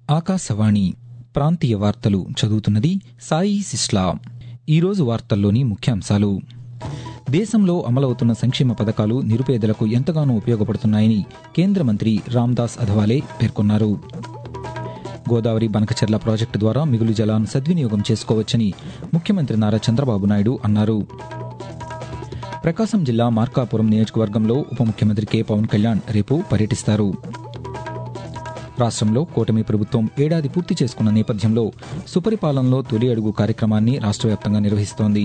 ఆకాశవాణి ప్రాంతీయ వార్తలు చదువుతున్నది సాయి సిస్లా ఈరోజు వార్తల్లోని ముఖ్యాంశాలు దేశంలో అమలవుతున్న సంక్షేమ పథకాలు నిరుపేదలకు ఎంతగానో ఉపయోగపడుతున్నాయని కేంద్ర మంత్రి రామ్దాస్ అథవాలే పేర్కొన్నారు గోదావరి బనకచెర్ల ప్రాజెక్టు ద్వారా మిగులు జలాలను సద్వినియోగం చేసుకోవచ్చని ముఖ్యమంత్రి నారా చంద్రబాబు నాయుడు అన్నారు ప్రకాశం జిల్లా మార్కాపురం నియోజకవర్గంలో ఉప ముఖ్యమంత్రి కె పవన్ కళ్యాణ్ రేపు పర్యటిస్తారు రాష్ట్రంలో కూటమి ప్రభుత్వం ఏడాది పూర్తి చేసుకున్న నేపథ్యంలో సుపరిపాలనలో తొలి అడుగు కార్యక్రమాన్ని రాష్ట్ర వ్యాప్తంగా నిర్వహిస్తోంది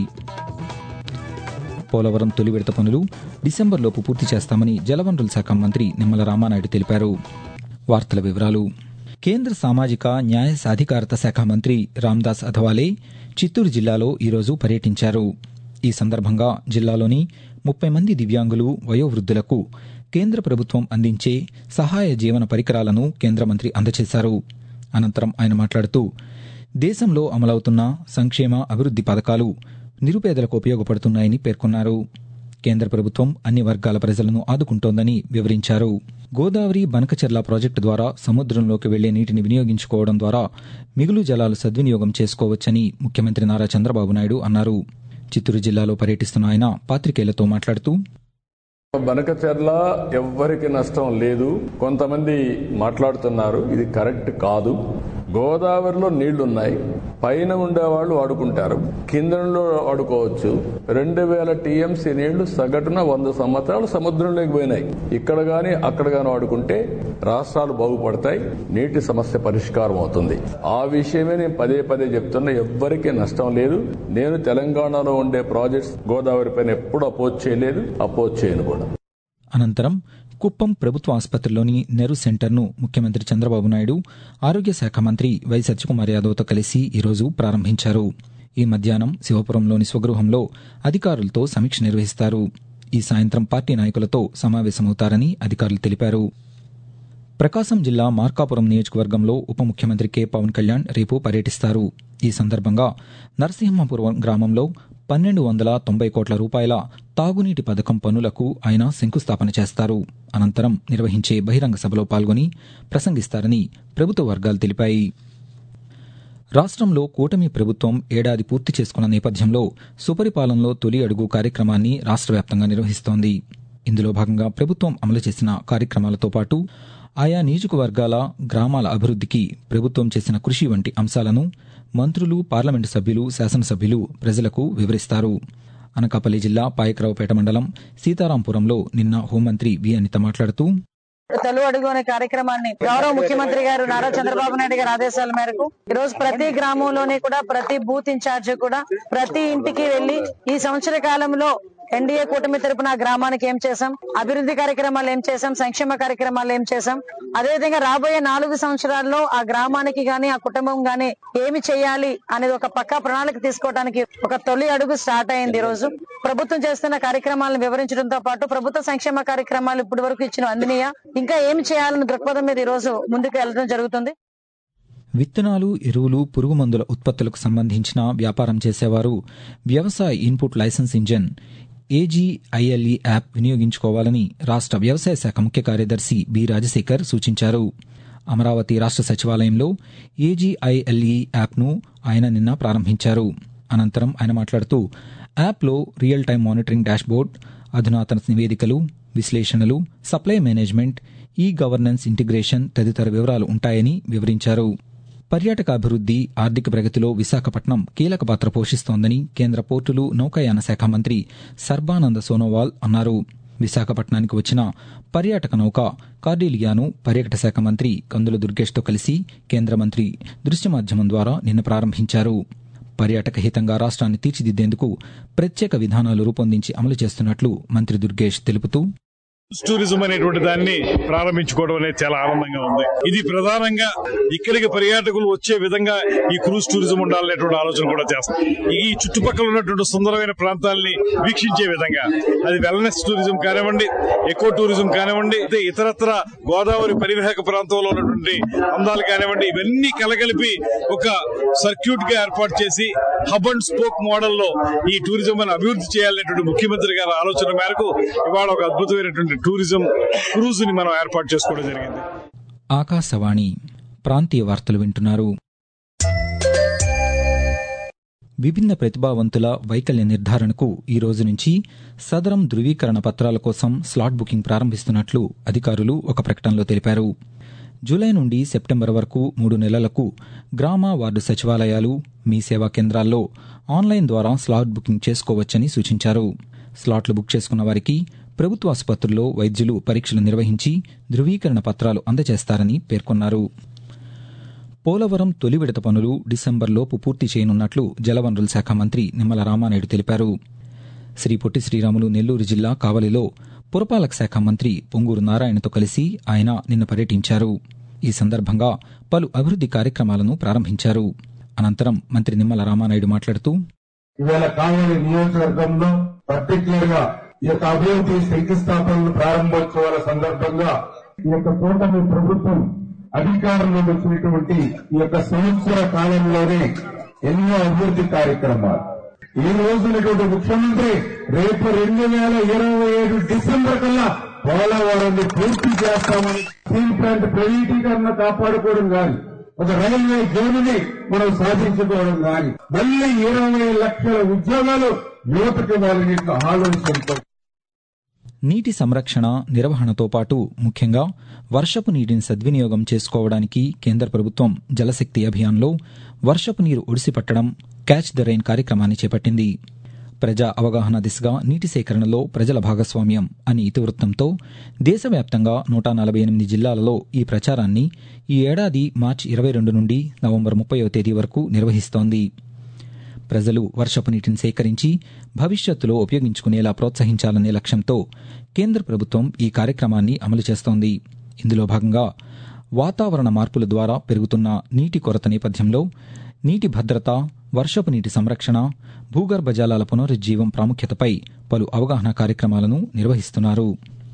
పోలవరం తొలి విడత పనులు డిసెంబర్లోపు పూర్తి చేస్తామని జలవనరుల శాఖ మంత్రి నిమ్మల రామానాయుడు తెలిపారు వార్తల వివరాలు కేంద్ర సామాజిక న్యాయ సాధికారత శాఖ మంత్రి రామ్దాస్ అథవాలే చిత్తూరు జిల్లాలో ఈరోజు పర్యటించారు ఈ సందర్భంగా జిల్లాలోని ముప్పై మంది దివ్యాంగులు వయోవృద్ధులకు కేంద్ర ప్రభుత్వం అందించే సహాయ జీవన పరికరాలను కేంద్ర మంత్రి అందజేశారు అనంతరం ఆయన మాట్లాడుతూ దేశంలో అమలవుతున్న సంక్షేమ అభివృద్ది పథకాలు నిరుపేదలకు ఉపయోగపడుతున్నాయని పేర్కొన్నారు కేంద్ర ప్రభుత్వం అన్ని వర్గాల ప్రజలను ఆదుకుంటోందని వివరించారు గోదావరి బనకచెర్ల ప్రాజెక్టు ద్వారా సముద్రంలోకి వెళ్లే నీటిని వినియోగించుకోవడం ద్వారా మిగులు జలాలు సద్వినియోగం చేసుకోవచ్చని ముఖ్యమంత్రి నారా చంద్రబాబు నాయుడు అన్నారు చిత్తూరు జిల్లాలో పర్యటిస్తున్న ఆయన పాత్రికేయులతో మాట్లాడుతూ బనకచెర్ల ఎవ్వరికి నష్టం లేదు కొంతమంది మాట్లాడుతున్నారు ఇది కరెక్ట్ కాదు గోదావరిలో నీళ్లున్నాయి పైన ఉండేవాళ్ళు వాడుకుంటారు కిందలో వాడుకోవచ్చు రెండు వేల టీఎంసీ నీళ్లు సగటున వంద సంవత్సరాలు సముద్రంలోకి పోయినాయి ఇక్కడ గాని అక్కడ గాని వాడుకుంటే రాష్ట్రాలు బాగుపడతాయి నీటి సమస్య పరిష్కారం అవుతుంది ఆ విషయమే నేను పదే పదే చెప్తున్నా ఎవ్వరికీ నష్టం లేదు నేను తెలంగాణలో ఉండే ప్రాజెక్ట్స్ గోదావరి పైన ఎప్పుడు అపోజ్ చేయలేదు అపోజ్ చేయను కూడా అనంతరం కుప్పం ప్రభుత్వ ఆసుపత్రిలోని నెరు సెంటర్ను ముఖ్యమంత్రి చంద్రబాబు నాయుడు ఆరోగ్య శాఖ మంత్రి వై సత్యకుమార్ యాదవ్తో కలిసి ఈరోజు ప్రారంభించారు ఈ మధ్యాహ్నం శివపురంలోని స్వగృహంలో అధికారులతో సమీక్ష నిర్వహిస్తారు ఈ సాయంత్రం పార్టీ నాయకులతో సమావేశమవుతారని అధికారులు తెలిపారు ప్రకాశం జిల్లా మార్కాపురం నియోజకవర్గంలో ఉప ముఖ్యమంత్రి కె పవన్ కళ్యాణ్ రేపు పర్యటిస్తారు ఈ సందర్భంగా నరసింహపురం గ్రామంలో పన్నెండు వందల తొంభై కోట్ల రూపాయల తాగునీటి పథకం పనులకు ఆయన శంకుస్థాపన చేస్తారు అనంతరం నిర్వహించే బహిరంగ సభలో పాల్గొని ప్రసంగిస్తారని ప్రభుత్వ వర్గాలు తెలిపాయి రాష్ట్రంలో కూటమి ప్రభుత్వం ఏడాది పూర్తి చేసుకున్న నేపథ్యంలో సుపరిపాలనలో తొలి అడుగు కార్యక్రమాన్ని రాష్ట్ర వ్యాప్తంగా నిర్వహిస్తోంది ఇందులో భాగంగా ప్రభుత్వం అమలు చేసిన కార్యక్రమాలతో పాటు ఆయా నియోజకవర్గాల గ్రామాల అభివృద్దికి ప్రభుత్వం చేసిన కృషి వంటి అంశాలను మంత్రులు పార్లమెంటు సభ్యులు శాసనసభ్యులు ప్రజలకు వివరిస్తారు అనకాపల్లి జిల్లా పాయకరావుపేట మండలం సీతారాంపురంలో నిన్న హోంమంత్రి వి అనిత మాట్లాడుతూ తొలి అడుగు అనే కార్యక్రమాన్ని గౌరవ ముఖ్యమంత్రి గారు నారా చంద్రబాబు నాయుడు గారి ఆదేశాల మేరకు ఈ రోజు ప్రతి గ్రామంలోని కూడా ప్రతి బూత్ ఇన్ఛార్జ్ కూడా ప్రతి ఇంటికి వెళ్లి ఈ సంవత్సర కాలంలో ఎన్డీఏ కూటమి తరపున గ్రామానికి ఏం చేశాం అభివృద్ధి కార్యక్రమాలు ఏం చేశాం సంక్షేమ కార్యక్రమాలు ఏం చేశాం అదేవిధంగా రాబోయే నాలుగు సంవత్సరాల్లో ఆ గ్రామానికి గాని ఆ కుటుంబం గాని ఏమి చేయాలి అనేది ఒక పక్కా ప్రణాళిక తీసుకోవడానికి ఒక తొలి అడుగు స్టార్ట్ అయింది ఈ రోజు ప్రభుత్వం చేస్తున్న కార్యక్రమాలను వివరించడంతో పాటు ప్రభుత్వ సంక్షేమ కార్యక్రమాలు ఇప్పటి వరకు ఇచ్చిన అందినయా ఇంకా ఏమి చేయాలన్న దృక్పథం మీద ఈ రోజు ముందుకు వెళ్ళడం జరుగుతుంది విత్తనాలు ఎరువులు పురుగు మందుల ఉత్పత్తులకు సంబంధించిన వ్యాపారం చేసేవారు వ్యవసాయ ఇన్పుట్ లైసెన్స్ ఇంజన్ ఏజీఐఎల్ఈ యాప్ వినియోగించుకోవాలని రాష్ట్ర వ్యవసాయ శాఖ ముఖ్య కార్యదర్శి బి రాజశేఖర్ సూచించారు అమరావతి రాష్ట్ర సచివాలయంలో ఏజీఐఎల్ఈ యాప్ను ఆయన నిన్న ప్రారంభించారు అనంతరం ఆయన మాట్లాడుతూ యాప్లో రియల్ టైం మానిటరింగ్ డాష్బోర్డ్ అధునాతన నివేదికలు విశ్లేషణలు supply management e governance integration తదితర వివరాలు ఉంటాయని వివరించారు పర్యాటక అభివృద్ది ఆర్థిక ప్రగతిలో విశాఖపట్నం కీలక పాత్ర పోషిస్తోందని కేంద్ర పోర్టులు నౌకాయాన శాఖ మంత్రి సర్బానంద సోనోవాల్ అన్నారు విశాఖపట్నానికి వచ్చిన పర్యాటక నౌక కార్డీలియాను పర్యాటక శాఖ మంత్రి కందుల దుర్గేష్తో కలిసి కేంద్ర మంత్రి దృశ్య మాధ్యమం ద్వారా నిన్న ప్రారంభించారు పర్యాటక హితంగా రాష్ట్రాన్ని తీర్చిదిద్దేందుకు ప్రత్యేక విధానాలు రూపొందించి అమలు చేస్తున్నట్లు మంత్రి దుర్గేష్ తెలుపుతూ టూరిజం అనేటువంటి దాన్ని ప్రారంభించుకోవడం అనేది చాలా ఆనందంగా ఉంది ఇది ప్రధానంగా ఇక్కడికి పర్యాటకులు వచ్చే విధంగా ఈ క్రూజ్ టూరిజం ఉండాలనేటువంటి ఆలోచన కూడా చేస్తాం ఈ చుట్టుపక్కల ఉన్నటువంటి సుందరమైన ప్రాంతాలని వీక్షించే విధంగా అది వెల్నెస్ టూరిజం కానివ్వండి ఎకో టూరిజం కానివ్వండి అయితే ఇతరత్ర గోదావరి పరివాహక ప్రాంతంలో ఉన్నటువంటి అందాలు కానివ్వండి ఇవన్నీ కలగలిపి ఒక సర్క్యూట్ గా ఏర్పాటు చేసి హబ్ అండ్ స్పోక్ మోడల్లో ఈ టూరిజం అభివృద్ధి చేయాలనేటువంటి ముఖ్యమంత్రి గారి ఆలోచన మేరకు ఇవాళ ఒక అద్భుతమైనటువంటి టూరిజం క్రూజ్ ని మనం ఏర్పాటు చేసుకోవడం జరిగింది ఆకాశవాణి ప్రాంతీయ వార్తలు వింటున్నారు విభిన్న ప్రతిభావంతుల వైకల్య నిర్ధారణకు ఈ రోజు నుంచి సదరం ధృవీకరణ పత్రాల కోసం స్లాట్ బుకింగ్ ప్రారంభిస్తున్నట్లు అధికారులు ఒక ప్రకటనలో తెలిపారు జూలై నుండి సెప్టెంబర్ వరకు మూడు నెలలకు గ్రామ వార్డు సచివాలయాలు మీ సేవా కేంద్రాల్లో ఆన్లైన్ ద్వారా స్లాట్ బుకింగ్ చేసుకోవచ్చని సూచించారు స్లాట్లు బుక్ చేసుకున్న వారికి ప్రభుత్వ ఆసుపత్రుల్లో వైద్యులు పరీక్షలు నిర్వహించి ధృవీకరణ పత్రాలు అందజేస్తారని పేర్కొన్నారు పోలవరం తొలి విడత పనులు డిసెంబర్లోపు పూర్తి చేయనున్నట్లు జలవనరుల శాఖ మంత్రి నిమ్మల రామానాయుడు తెలిపారు శ్రీ పొట్టి శ్రీరాములు నెల్లూరు జిల్లా కావలిలో పురపాలక శాఖ మంత్రి పొంగూరు నారాయణతో కలిసి ఆయన నిన్న పర్యటించారు ఈ సందర్భంగా పలు అభివృద్ది కార్యక్రమాలను ప్రారంభించారు అనంతరం మంత్రి నిమ్మల రామానాయుడు మాట్లాడుతూ ఇవాళ కావలి నియోజకవర్గంలో పర్టికులర్ గా ఈ యొక్క అభివృద్ధి శంకుస్థాపనలు ప్రారంభోత్సవాల సందర్భంగా ఈ యొక్క కూటమి ప్రభుత్వం అధికారంలో వచ్చినటువంటి ఈ యొక్క సంవత్సర కాలంలోనే ఎన్నో అభివృద్ధి కార్యక్రమాలు ఈ రోజునటువంటి ముఖ్యమంత్రి రేపు రెండు వేల ఇరవై ఏడు డిసెంబర్ కల్లా పోలవరాన్ని పూర్తి చేస్తామని స్టీల్ ప్లాంట్ ప్రైవేటీకరణ కాపాడుకోవడం కానీ ఒక రైల్వే జోనుని మనం సాధించుకోవడం కానీ మళ్ళీ ఇరవై లక్షల ఉద్యోగాలు యువతకి వాళ్ళని ఆలోచనతో నీటి సంరక్షణ నిర్వహణతో పాటు ముఖ్యంగా వర్షపు నీటిని సద్వినియోగం చేసుకోవడానికి కేంద్ర ప్రభుత్వం జలశక్తి అభియాన్లో వర్షపు నీరు ఒడిసిపట్టడం క్యాచ్ ద రైన్ కార్యక్రమాన్ని చేపట్టింది ప్రజా అవగాహన దిశగా నీటి సేకరణలో ప్రజల భాగస్వామ్యం అని ఇతివృత్తంతో దేశవ్యాప్తంగా నూట నలభై ఎనిమిది జిల్లాలలో ఈ ప్రచారాన్ని ఈ ఏడాది మార్చి ఇరవై రెండు నుండి నవంబర్ ముప్పైవ తేదీ వరకు నిర్వహిస్తోంది ప్రజలు వర్షపు నీటిని సేకరించి భవిష్యత్తులో ఉపయోగించుకునేలా ప్రోత్సహించాలనే లక్ష్యంతో కేంద్ర ప్రభుత్వం ఈ కార్యక్రమాన్ని అమలు చేస్తోంది ఇందులో భాగంగా వాతావరణ మార్పుల ద్వారా పెరుగుతున్న నీటి కొరత నేపథ్యంలో నీటి భద్రత వర్షపు నీటి సంరక్షణ భూగర్భ జలాల పునరుజ్జీవం ప్రాముఖ్యతపై పలు అవగాహన కార్యక్రమాలను నిర్వహిస్తున్నారు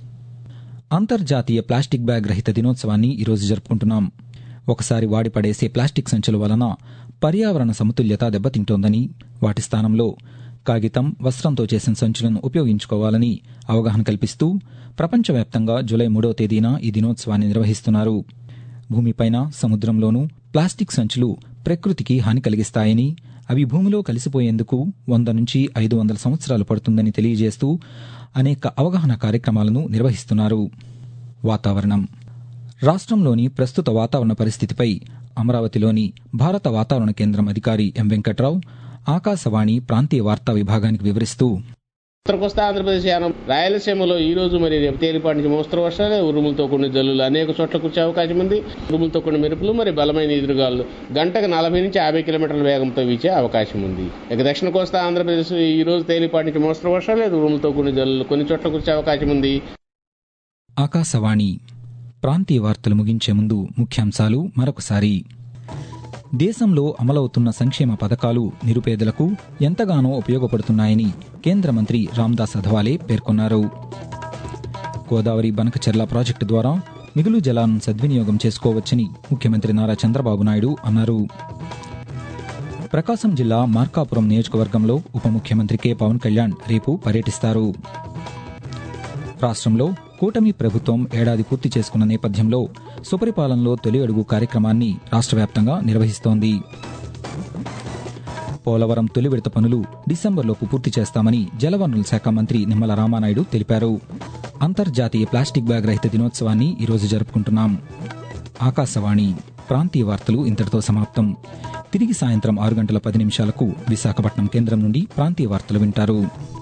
అంతర్జాతీయ ప్లాస్టిక్ బ్యాగ్ రహిత దినోత్సవాన్ని ఈరోజు జరుపుకుంటున్నాం ఒకసారి వాడి పడేసే ప్లాస్టిక్ సంచుల వలన పర్యావరణ సమతుల్యత దెబ్బతింటోందని వాటి స్థానంలో కాగితం వస్త్రంతో చేసిన సంచులను ఉపయోగించుకోవాలని అవగాహన కల్పిస్తూ ప్రపంచవ్యాప్తంగా జూలై మూడవ తేదీన ఈ దినోత్సవాన్ని నిర్వహిస్తున్నారు భూమిపైన సముద్రంలోనూ ప్లాస్టిక్ సంచులు ప్రకృతికి హాని కలిగిస్తాయని అవి భూమిలో కలిసిపోయేందుకు వంద నుంచి ఐదు వందల సంవత్సరాలు పడుతుందని తెలియజేస్తూ అనేక అవగాహన కార్యక్రమాలను నిర్వహిస్తున్నారు వాతావరణం రాష్ట్రంలోని ప్రస్తుత వాతావరణ పరిస్థితిపై అమరావతిలోని భారత వాతావరణ కేంద్రం అధికారి ఎం వెంకట్రావు ఆకాశవాణి ప్రాంతీయ వార్తా విభాగానికి వివరిస్తూ ఉత్తర కోస్తా ఆంధ్రప్రదేశ్ యానం రాయలసీమలో ఈ రోజు మరి రేపు తేలిపాటి నుంచి మోస్తరు వర్షాలు ఉరుములతో కొన్ని జల్లులు అనేక చోట్ల కురిసే అవకాశం ఉంది ఉరుములతో కొన్ని మెరుపులు మరి బలమైన ఎదురుగాలు గంటకు నలభై నుంచి యాభై కిలోమీటర్ల వేగంతో వీచే అవకాశం ఉంది ఇక దక్షిణ కోస్తా ఆంధ్రప్రదేశ్ ఈ రోజు తేలిపాటి నుంచి మోస్తరు వర్షాలు ఉరుములతో కొన్ని జల్లులు కొన్ని చోట్ల కురిసే అవకాశం ఉంది ఆకాశవాణి ప్రాంతీయ వార్తలు ముగించే ముందు ముఖ్యాంశాలు మరొకసారి దేశంలో అమలవుతున్న సంక్షేమ పథకాలు నిరుపేదలకు ఎంతగానో ఉపయోగపడుతున్నాయని కేంద్ర మంత్రి రామ్దాస్ అథవాలే పేర్కొన్నారు గోదావరి బనకచెర్ల ప్రాజెక్టు ద్వారా మిగులు జలాలను సద్వినియోగం చేసుకోవచ్చని ముఖ్యమంత్రి నారా చంద్రబాబు నాయుడు అన్నారు ప్రకాశం జిల్లా మార్కాపురం నియోజకవర్గంలో ఉప ముఖ్యమంత్రి కె పవన్ కళ్యాణ్ రేపు పర్యటిస్తారు రాష్ట్రంలో కూటమి ప్రభుత్వం ఏడాది పూర్తి చేసుకున్న నేపథ్యంలో సుపరిపాలనలో తొలి అడుగు కార్యక్రమాన్ని రాష్ట్ర వ్యాప్తంగా నిర్వహిస్తోంది పోలవరం తొలి విడత పనులు డిసెంబర్లోపు పూర్తి చేస్తామని జలవనరుల శాఖ మంత్రి నిమ్మల రామానాయుడు తెలిపారు అంతర్జాతీయ ప్లాస్టిక్ బ్యాగ్ రహిత దినోత్సవాన్ని ఈరోజు జరుపుకుంటున్నాం ఆకాశవాణి ప్రాంతీయ వార్తలు ఇంతటితో సమాప్తం తిరిగి సాయంత్రం ఆరు గంటల పది నిమిషాలకు విశాఖపట్నం కేంద్రం నుండి ప్రాంతీయ వార్తలు వింటారు